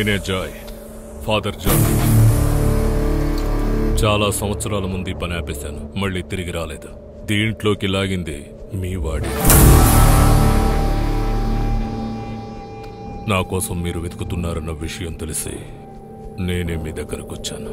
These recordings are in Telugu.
నేనే జాయ్ ఫాదర్ జాయ్ చాలా సంవత్సరాల ముందు ఈ పని ఆపేశాను మళ్ళీ తిరిగి రాలేదు దీంట్లోకి లాగింది మీ వాడి నా కోసం మీరు వెతుకుతున్నారన్న విషయం తెలిసి నేనే మీ దగ్గరకు వచ్చాను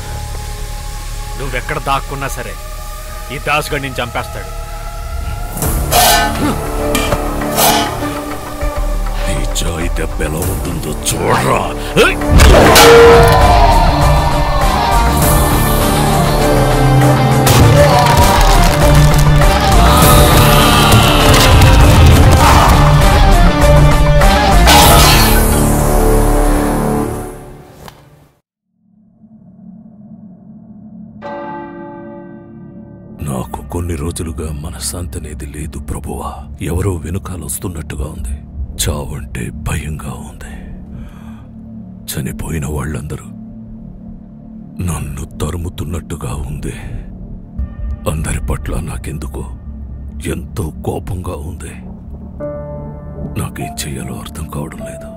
నువ్వెక్కడ దాక్కున్నా సరే ఈ దాసుగడ్ నేను చంపేస్తాడు ఎలా ఉంటుందో చూడరా ఏయ్! నాకు కొన్ని రోజులుగా మనశ్శాంతి అనేది లేదు ప్రభువా ఎవరో వెనుకాలొస్తున్నట్టుగా ఉంది చావంటే భయంగా ఉంది చనిపోయిన వాళ్ళందరూ నన్ను తరుముతున్నట్టుగా ఉంది అందరి పట్ల నాకెందుకో ఎంతో కోపంగా ఉంది నాకేం చెయ్యాలో అర్థం కావడం లేదు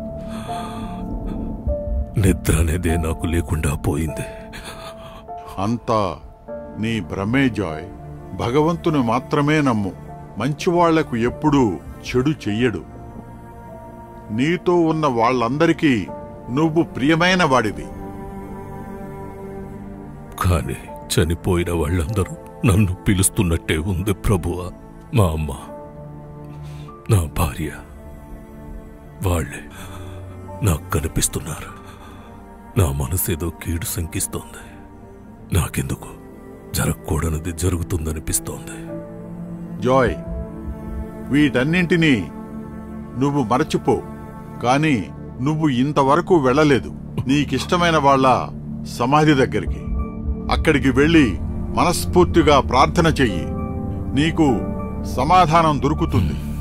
నిద్ర అనేదే నాకు లేకుండా పోయింది అంతా నీ భ్రమే జాయ్ భగవంతుని మాత్రమే నమ్ము మంచివాళ్లకు ఎప్పుడూ చెడు చెయ్యడు నీతో ఉన్న వాళ్ళందరికీ నువ్వు ప్రియమైన వాడివి కానీ చనిపోయిన వాళ్ళందరూ నన్ను పిలుస్తున్నట్టే ఉంది ప్రభువా మా అమ్మ నా భార్య వాళ్ళే నాకు కనిపిస్తున్నారు నా మనసేదో కీడు శంకిస్తోంది నాకెందుకు జరగకూడనిది జరుగుతుందనిపిస్తోంది జాయ్ వీటన్నింటినీ నువ్వు మరచిపో కాని నువ్వు ఇంతవరకు వెళ్ళలేదు నీకిష్టమైన వాళ్ళ సమాధి దగ్గరికి అక్కడికి వెళ్ళి మనస్ఫూర్తిగా ప్రార్థన చెయ్యి నీకు సమాధానం దొరుకుతుంది